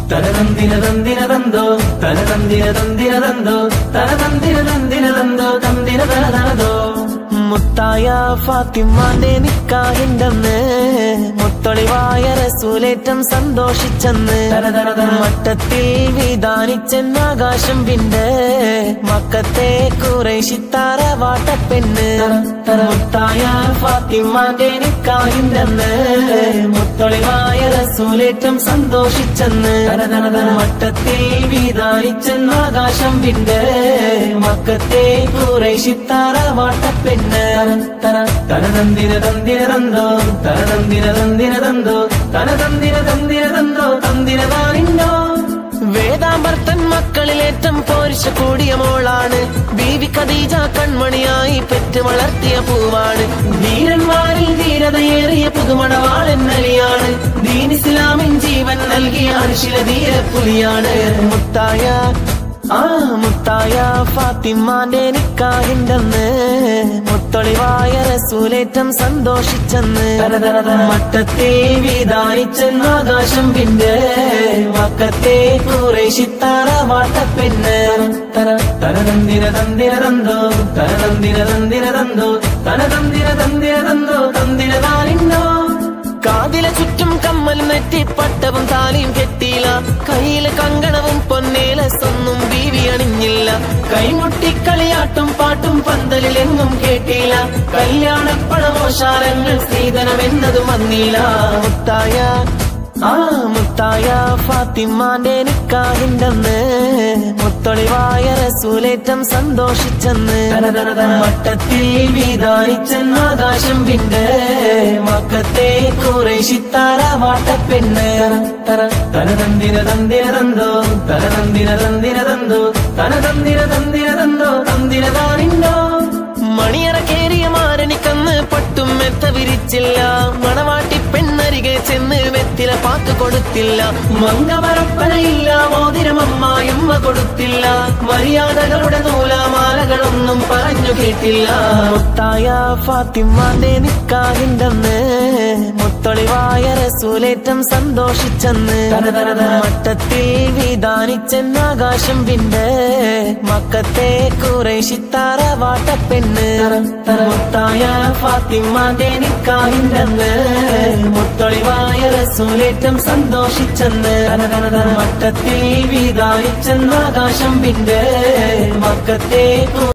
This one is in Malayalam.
തനതന്തിന തന്തിന തന്തോ തനതന്തിന തന്തിന തന്തോ തനതന്തിന തന്തിന തന്തോ തന്തിന തനതനതോ മുത്തായ ഫാത്തിമാന്റെ നിക്കാഹിണ്ടെന്ന് മുത്തൊളിവായ റസൂലേറ്റം സന്തോഷിച്ചെന്ന് മട്ടത്തിൽ വിധാനിച്ചെന്ന് ആകാശം പിണ്ട് മക്കത്തെ കുറേശിത്താറ വാട്ടപ്പെണ്ണ് മുത്തായ ഫാത്തിമാന്റെ നിക്കാഹിണ്ടെന്ന് മുത്തൊളിവായ റസൂലേറ്റം സന്തോഷിച്ചെന്ന് മട്ടത്തിൽ വിധാനിച്ചെന്ന് ആകാശം പിണ്ട് മക്കത്തെ കുറേശിത്താറ വാട്ടപ്പെണ്ണ് തനതന്തിന തന്തിന തന്തോ തനതന്തിന തന്തിന തന്തോ തനതന്തിന തന്തിന തന്തോ തന്തിന താനിന്നോ വേദാമ്പർത്തൻ മക്കളിലേറ്റം പോരിശ കൂടിയ മോളാണ് ബീവി ഖദീജ കൺമണിയായി പെറ്റ് വളർത്തിയ പൂവാണ് ധീരന്മാരിൽ ധീരതയേറിയ പുതുമണവാളൻ നലിയാണ് ദീൻ ഇസ്ലാമിൻ ജീവൻ നൽകിയ അനുശില ധീരപ്പുലിയാണ് മുത്തായ ആ മുത്തായ ഫാത്തിമാന്റെ നിക്കാഹിണ്ടെന്ന് മുത്തൊളിവായ റസൂലേറ്റം സന്തോഷിച്ചെന്ന് മട്ടത്തെ വിധാനിച്ചെന്ന് ആകാശം പിന്നെ മക്കത്തെ കുറേശിത്താറ വാട്ടപ്പെണ്ണ് തനതന്തിന തന്തിന തന്തോ തനതന്തിന തന്തിന തന്തോ തനതന്തിന തന്തിന തന്തോ തന്തിന താനിന്നോ കാതിലെ ചുറ്റും കമ്മൽ നെറ്റി പട്ടവും താലിയും കെട്ടിയില്ല കയ്യിലെ കങ്കണവും പൊന്നേലസൊന്നും ബീവി അണിഞ്ഞില്ല കൈമുട്ടിക്കളിയാട്ടും പാട്ടും പന്തലിലെങ്ങും കേട്ടില്ല കല്യാണപ്പണമോശാലങ്ങൾ സ്ത്രീധനമെന്നതും വന്നില്ല മുത്തായ ആ മുത്തായ ഫാത്തിമാന്റെ നിക്കാഹിണ്ടെന്ന് മുത്തൊളിവായ റസൂലേറ്റം സന്തോഷിച്ചെന്ന് മട്ടത്തിൽ വിധാനിച്ചെന്ന് ആകാശം പിണ്ട് മക്കത്തെ കുറേശിത്താറ വാട്ടപ്പെണ്ണ് തനതന്തിന തന്തിന തന്തോ തനതന്തിന തന്തിന തന്തോ തനതന്തിന തന്തിന തന്തോ തന്തിന താനിന്നോ മണിയറ കേറിയ മാരണിക്കന്ന് പട്ടും മെത്ത വിരിച്ചില്ല മണവാട്ടി പെണ്ണരികെ ചെന്ന് വെത്തില പാക്ക് കൊടുത്തില്ല മംഗപരപ്പനയില്ല മോതിരമമ്മായമ്മ കൊടുത്തില്ല മര്യാദകളുടെ നൂലാമാലകളൊന്നും പറഞ്ഞു കേട്ടില്ല മുത്തായ ഫാത്തിമാന്റെ നിക്കാഹിണ്ടെന്ന് മുത്തൊളിവായ റസൂലേറ്റം സന്തോഷിച്ചെന്ന് മട്ടത്തിൽ വിധാനിച്ചെന്ന് ആകാശം പിണ്ട് മക്കത്തെ കുറേശിത്താറ വാട്ടപ്പെണ്ണ് മുത്തായ ഫാത്തിമാന്റെ നിക്കാഹിണ്ടെന്ന് മുത്തൊളിവായ റസൂലേറ്റം സന്തോഷിച്ചെന്ന് മട്ടത്തിൽ വിധാനിച്ചെന്ന് ആകാശം പിണ്ട് മക്കത്തെ